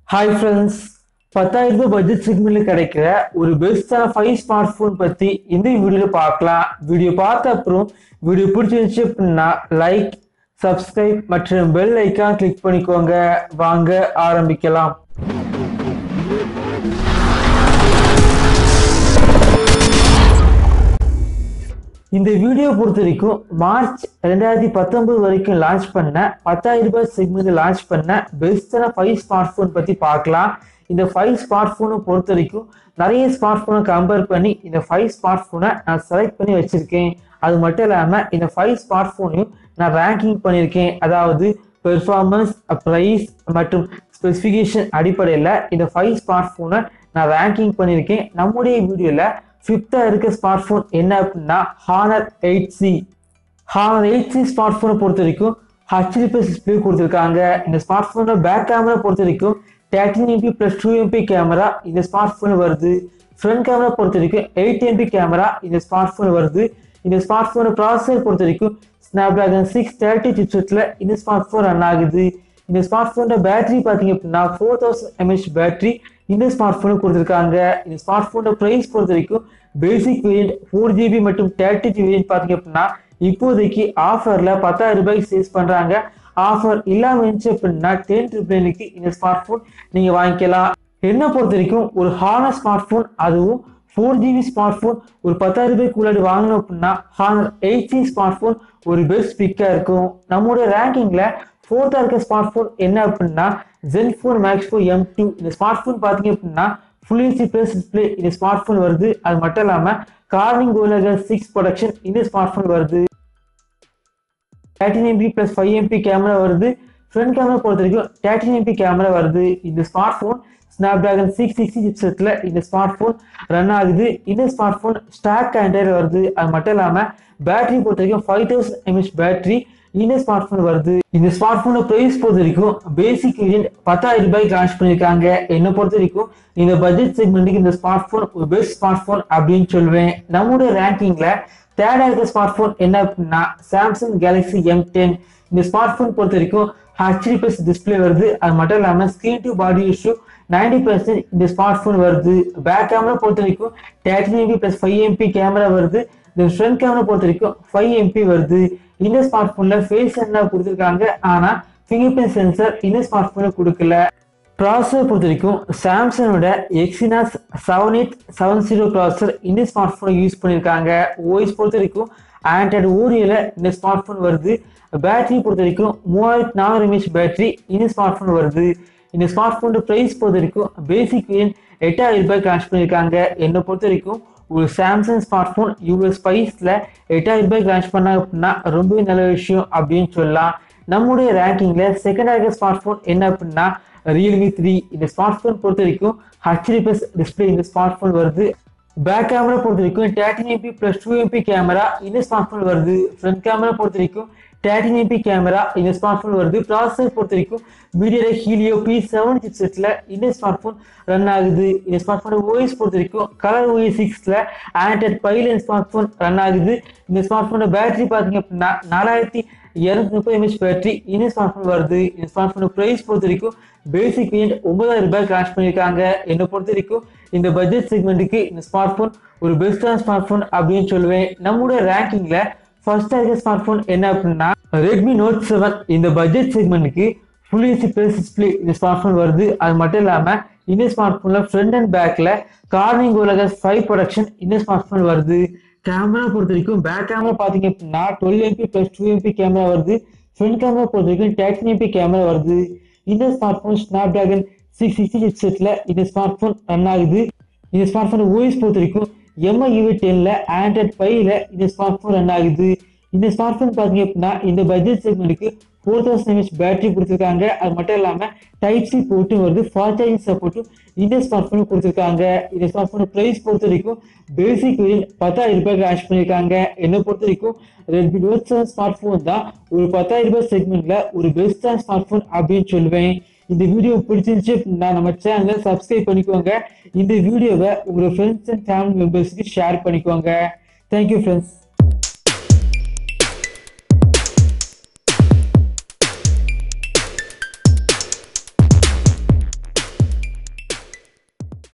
hi friends பத்தாயிரம் ரூபாய் budget செக்மெண்ட்ல கிடைக்கிற ஒரு பெஸ்டான ஃபைவ் ஸ்மார்ட் ஃபோன் பத்தி இந்த வீடியோல பார்க்கலாம் வீடியோ பார்த்த அப்புறம் வீடியோ பிடிச்சிருந்துச்சு அப்படின்னா லைக் சப்ஸ்கிரைப் மற்றும் பெல் ஐக்கான் கிளிக் பண்ணிக்கோங்க வாங்க ஆரம்பிக்கலாம் இந்த வீடியோ பொறுத்த வரைக்கும் மார்ச் ரெண்டாயிரத்தி பத்தொன்பது வரைக்கும் லான்ச் பண்ண பத்தாயிரம் ரூபாய் செக்மெண்ட் லான்ச் பண்ண பெஸ்டான ஃபைவ் ஸ்மார்ட் ஃபோன் பத்தி பார்க்கலாம் இந்த ஃபைவ் ஸ்மார்ட் ஃபோனை பொறுத்த வரைக்கும் நிறைய ஸ்மார்ட் ஃபோனை கம்பேர் பண்ணி இந்த ஃபைவ் ஸ்மார்ட் ஃபோனை நான் செலக்ட் பண்ணி வச்சிருக்கேன் அது மட்டும் இல்லாம இந்த ஃபைவ் ஸ்மார்ட் ஃபோனையும் நான் ரேங்கிங் பண்ணியிருக்கேன் அதாவது பெர்ஃபார்மன்ஸ் ப்ரைஸ் மற்றும் ஸ்பெசிஃபிகேஷன் அடிப்படையில் இந்த ஃபைவ் ஸ்மார்ட் ஃபோனை நான் ரேங்கிங் பண்ணியிருக்கேன் நம்முடைய வீடியோவில் ஃபிஃப்த்தா இருக்க ஸ்மார்ட் ஃபோன் என்ன அப்படின்னா Honor eight C Honor eight C smart ஃபோனை பொறுத்த வரைக்கும் ஹச்டி பிளஸ் டிஸ்பிளே கொடுத்துருக்காங்க இந்த ஸ்மார்ட் ஃபோனோட பேக் கேமரா பொறுத்த வரைக்கும் thirteen MP plus two MP camera இந்த ஸ்மார்ட் ஃபோன் வருது ஃப்ரண்ட் கேமரா பொறுத்த வரைக்கும் எயிட் எம்பி கேமரா இந்த ஸ்மார்ட் ஃபோன் வருது இந்த ஸ்மார்ட் ஃபோன் ப்ராசஸர் பொறுத்த வரைக்கும் ஸ்னாப்டிராகன் சிக்ஸ் தேர்ட்டி சிப்செட்டில் இந்த ஸ்மார்ட் ஃபோன் ரன் ஆகுது இந்த ஸ்மார்ட் ஃபோனோட பேட்டரி பார்த்தீங்க அப்படின்னா ஃபோர் தௌசண்ட் எம்ஹெச் பேட்டரி இந்த ஸ்மார்ட் ஃபோனுக்கு கொடுத்துருக்காங்க இந்த ஸ்மார்ட் ஃபோனோட ப்ரைஸ் பொறுத்த வரைக்கும் பேசிக் வேரியன்ட் ஃபோர் ஜிபி மற்றும் தேர்ட்டி ஜி வேரியன்ட் பார்த்தீங்க அப்படின்னா இப்போதைக்கு ஆஃபரில் பத்தாயிரம் ரூபாய்க்கு சேல்ஸ் பண்ணுறாங்க ஆஃபர் இல்லாமல் இருந்துச்சு அப்படின்னா டென் ட்ரிபிளுக்கு இந்த ஸ்மார்ட் ஃபோன் நீங்கள் வாங்கிக்கலாம் என்ன பொறுத்த வரைக்கும் ஒரு ஹானர் ஸ்மார்ட் ஃபோன் அதுவும் ஃபோர் ஜிபி ஸ்மார்ட் ஃபோன் ஒரு பத்தாயிரம் ரூபாய்க்கு உள்ளாடி வாங்கணும் அப்படின்னா Honor eight C smart phone ஒரு பெஸ்ட் பிக்காக இருக்கும் நம்மளுடைய ரேங்கிங்கில் ஃபோர்த்தாக இருக்க ஸ்மார்ட் ஃபோன் என்ன அப்படின்னா Zen phone Max four M two இந்த ஸ்மார்ட் ஃபோன் பார்த்தீங்க அப்படின்னா ஃபுல் ஹெச்டி ப்ளஸ் டிஸ்பிளே இந்த ஸ்மார்ட் ஃபோன் வருது அது மட்டும் இல்லாமல் கார்னிங் கோலகர் சிக்ஸ் ப்ரொடக்ஷன் இந்த ஸ்மார்ட் ஃபோன் வருது thirteen MP plus five MP camera வருது ஃப்ரண்ட் கேமரா பொறுத்த வரைக்கும் தேர்ட்டின் எம்பி கேமரா வருது இந்த smart phone Snapdragon six sixty சிப்செட்டில் இந்த ஸ்மார்ட் ஃபோன் ரன் ஆகுது இந்த ஸ்மார்ட் ஃபோன் ஸ்டாக் ஆண்ட்ராய்டு வருது அது மட்டும் இல்லாமல் பேட்டரி பொறுத்த வரைக்கும் ஃபைவ் தௌசண்ட் எம்ஹெச் பேட்டரி இந்த ஸ்மார்ட் ஃபோன் வருது இந்த ஸ்மார்ட் ஃபோனோட ப்ரைஸ் பொறுத்த வரைக்கும் பேசிக் வேரியன்ட் பத்தாயிரம் ரூபாய்க்கு லான்ச் பண்ணியிருக்காங்க என்னை பொறுத்த வரைக்கும் இந்த பட்ஜெட் செக்மெண்ட்டுக்கு இந்த ஸ்மார்ட் ஃபோன் ஒரு பெஸ்ட் ஸ்மார்ட் ஃபோன் அப்படின்னு சொல்லுவேன் நம்மளுடைய ரேங்கிங்ல தேர்டா இருக்க ஸ்மார்ட் ஃபோன் என்ன அப்படின்னா சாம்சங் கேலக்ஸி எம் டென் இந்த ஸ்மார்ட் ஃபோன் பொறுத்த வரைக்கும் ஹெச்டி பிளஸ் டிஸ்பிளே வருது அது மட்டும் இல்லாமல் screen to body issue ninety percent இந்த ஸ்மார்ட் ஃபோன் வருது பேக் கேமரா பொறுத்த வரைக்கும் thirteen MP plus five MP camera வருது இந்த ஃப்ரண்ட் கேமரா பொறுத்த வரைக்கும் ஃபைவ் எம்பி வருது இந்த ஸ்மார்ட் ஃபோன்ல ஃபேஸ் என்ன கொடுத்துருக்காங்க ஆனா ஃபிங்கர் பிரிண்ட் சென்சர் இந்த ஸ்மார்ட் ஃபோன்ல கொடுக்கல ப்ராசஸர் பொறுத்த வரைக்கும் சாம்சங்கோட Exynos seven eight seven zero processor இந்த ஸ்மார்ட் ஃபோனை யூஸ் பண்ணியிருக்காங்க ஓஎஸ் பொறுத்த வரைக்கும் ஆண்ட்ராய்டு ஓரியில் இந்த ஸ்மார்ட் ஃபோன் வருது பேட்டரி பொறுத்த வரைக்கும் மூவாயிரத்தி நானூறு எம்ஏஹெச் பேட்டரி இந்த ஸ்மார்ட் ஃபோன் வருது இந்த ஸ்மார்ட் ஃபோனோட ப்ரைஸ் பொறுத்த வரைக்கும் பேசிக் வேரியன்ட் எட்டாயிரம் ரூபாய்க்கு லான்ச் பண்ணியிருக்காங்க என்னை பொறுத்த வரைக்கும் ஒரு சாம்சங் ஸ்மார்ட் ஃபோன் யூஎஸ் ஸ்பைஸில் எட்டாயிரம் ரூபாய்க்கு லான்ச் பண்ணாங்க அப்படின்னா ரொம்பவே நல்ல விஷயம் அப்படின்னு சொல்லலாம் நம்முடைய ரேங்கிங்கில் செகண்ட் இருக்க ஸ்மார்ட் ஃபோன் என்ன அப்படின்னா ரியல்மி த்ரீ இந்த ஸ்மார்ட் ஃபோன் பொறுத்த வரைக்கும் ஹச்டி ப்ளஸ் டிஸ்பிளே இந்த ஸ்மார்ட் ஃபோன் வருது பேக் கேமரா பொறுத்த வரைக்கும் thirteen MP plus two MP camera இந்த ஸ்மார்ட் ஃபோன் வருது ஃப்ரண்ட் கேமரா பொறுத்த வரைக்கும் தேர்ட்டின் எம்பி கேமரா இந்த ஸ்மார்ட் ஃபோன் வருது ப்ராசஸர் பொறுத்த வரைக்கும் மீடியா ஹீலியோ பி செவன் சிப்செட்டில் இந்த ஸ்மார்ட் ஃபோன் ரன் ஆகுது இந்த ஸ்மார்ட் ஃபோன் ஓஎஸ் பொறுத்த வரைக்கும் கலர் ஓஎஸ் சிக்ஸில் ஆண்ட்ராய்ட் ஃபைவ்ல இந்த ஸ்மார்ட் ஃபோன் ரன் ஆகுது இந்த ஸ்மார்ட் ஃபோனோட பேட்டரி பார்த்தீங்க அப்படின்னா நாலாயிரத்தி இரநூத்தி முப்பது எம்ஹெச் பேட்டரி இந்த ஸ்மார்ட் ஃபோன் வருது இந்த ஸ்மார்ட் ஃபோனோட ப்ரைஸ் பொறுத்த வரைக்கும் பேசிக் வேரியன்ட் ஒன்பதாயிரம் ரூபாய்க்கு லான்ச் பண்ணியிருக்காங்க என்னை பொறுத்த வரைக்கும் இந்த பட்ஜெட் செக்மெண்ட்டுக்கு இந்த ஸ்மார்ட் ஃபோன் ஒரு பெஸ்டான ஸ்மார்ட் ஃபோன் அப்படின்னு சொல்லுவேன் நம்மளோட ரேங்கிங்ல ஃபர்ஸ்டா இருக்க ஸ்மார்ட் ஃபோன் என்ன அப்படின்னா ரெட்மி நோட் செவன் இந்த பட்ஜெட் செக்மெண்ட்டுக்கு ஃபுல் ஹெச்டி பிளஸ் டிஸ்பிளே இந்த ஸ்மார்ட் ஃபோன் வருது அது மட்டும் இல்லாம இந்த ஸ்மார்ட் ஃபோன்ல ஃப்ரண்ட் அண்ட் பேக்ல கார்னிங் ஓலகஸ் ஃபைவ் ப்ரொடக்ஷன் இந்த ஸ்மார்ட் ஃபோன் வருது கேமரா பொறுத்த வரைக்கும் பேக் கேமரா பாத்தீங்க அப்படின்னா twelve MP plus two MP camera வருது ஃப்ரண்ட் கேமரா பொறுத்த வரைக்கும் தேர்ட்டின் எம்பி கேமரா வருது இந்த smart phone Snapdragon six sixty சிப்செட்ல இந்த ஸ்மார்ட் ஃபோன் ரன் ஆகுது இந்த ஸ்மார்ட் ஃபோன் ஓஎஸ் பொறுத்த வரைக்கும் எம்ஐ யூவி டென்ல ஆண்ட்ராய்ட் ஃபைவ்ல இந்த ஸ்மார்ட் ஃபோன் ரன் ஆகுது இந்த ஸ்மார்ட் ஃபோன் பார்த்தீங்க அப்படின்னா இந்த பட்ஜெட் செக்மெண்ட்டுக்கு ஃபோர் தௌசண்ட் எம்ஹெச் பேட்டரி கொடுத்துருக்காங்க அது மட்டும் இல்லாமல் டைப் சி போர்ட்டும் வருது ஃபாஸ்ட் சார்ஜிங் சப்போர்ட்டும் இந்த ஸ்மார்ட் ஃபோனுக்கு கொடுத்துருக்காங்க இந்த ஸ்மார்ட் ஃபோன் ப்ரைஸ் பொறுத்த வரைக்கும் பேசிக் வேரியன்ட் பத்தாயிரம் ரூபாய்க்கு லான்ச் பண்ணியிருக்காங்க என்னை பொறுத்த வரைக்கும் Redmi Note seven smart phone தான் ஒரு பத்தாயிரம் ரூபாய் செக்மெண்ட்ல ஒரு பெஸ்டான ஸ்மார்ட் ஃபோன் அப்படின்னு சொல்லுவேன் இந்த வீடியோ பிடிச்சிருந்துச்சு அப்படின்னா நம்ம சேனலை சப்ஸ்கிரைப் பண்ணிக்கோங்க இந்த வீடியோவை உங்களோட ஃப்ரெண்ட்ஸ் அண்ட் ஃபேமிலி மெம்பர்ஸ்க்கு ஷேர் பண்ணிக்கோங்க தேங்க்யூ ஃப்ரெண்ட்ஸ்